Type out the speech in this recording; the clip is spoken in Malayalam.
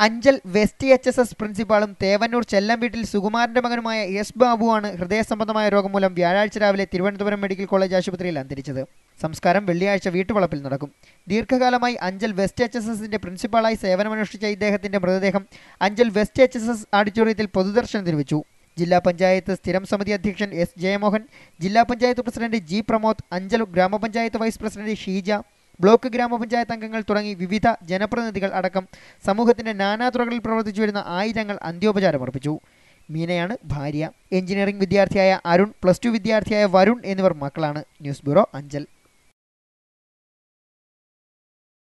Anchal west H S S പ്രിൻസിപ്പാളും തേവന്നൂർ ചെല്ലം വീട്ടിൽ സുകുമാരന്റെ മകനുമായ എസ് ബാബുവാണ് ഹൃദയസംബന്ധമായ രോഗം മൂലം വ്യാഴാഴ്ച രാവിലെ തിരുവനന്തപുരം മെഡിക്കൽ കോളേജ് ആശുപത്രിയിൽ അന്തരിച്ചത് സംസ്കാരം വെള്ളിയാഴ്ച വീട്ടുവളപ്പിൽ നടക്കും ദീർഘകാലമായി അഞ്ചൽ വെസ്റ്റ് എച്ച് എസ് എസിന്റെ പ്രിൻസിപ്പാളായി സേവനമനുഷ്ഠിച്ച ഇദ്ദേഹത്തിന്റെ മൃതദേഹം Anchal west H S S ഓഡിറ്റോറിയത്തിൽ പൊതുദർശനത്തിന് വെച്ചു ജില്ലാ പഞ്ചായത്ത് സ്ഥിരം സമിതി അധ്യക്ഷൻ എസ് ജയമോഹൻ ജില്ലാ പഞ്ചായത്ത് പ്രസിഡന്റ് ജി പ്രമോദ് അഞ്ചൽ ഗ്രാമപഞ്ചായത്ത് വൈസ് പ്രസിഡന്റ് ഷീജ ബ്ലോക്ക് ഗ്രാമപഞ്ചായത്ത് അംഗങ്ങൾ തുടങ്ങി വിവിധ ജനപ്രതിനിധികൾ അടക്കം സമൂഹത്തിന്റെ നാനാതുറകളിൽ പ്രവർത്തിച്ചു വരുന്ന ആയിരങ്ങൾ അന്ത്യോപചാരമർപ്പിച്ചു മീനയാണ് ഭാര്യ എഞ്ചിനീയറിംഗ് വിദ്യാർത്ഥിയായ അരുൺ പ്ലസ് ടു വിദ്യാർത്ഥിയായ വരുൺ എന്നിവർ മക്കളാണ് ന്യൂസ് ബ്യൂറോ അഞ്ചൽ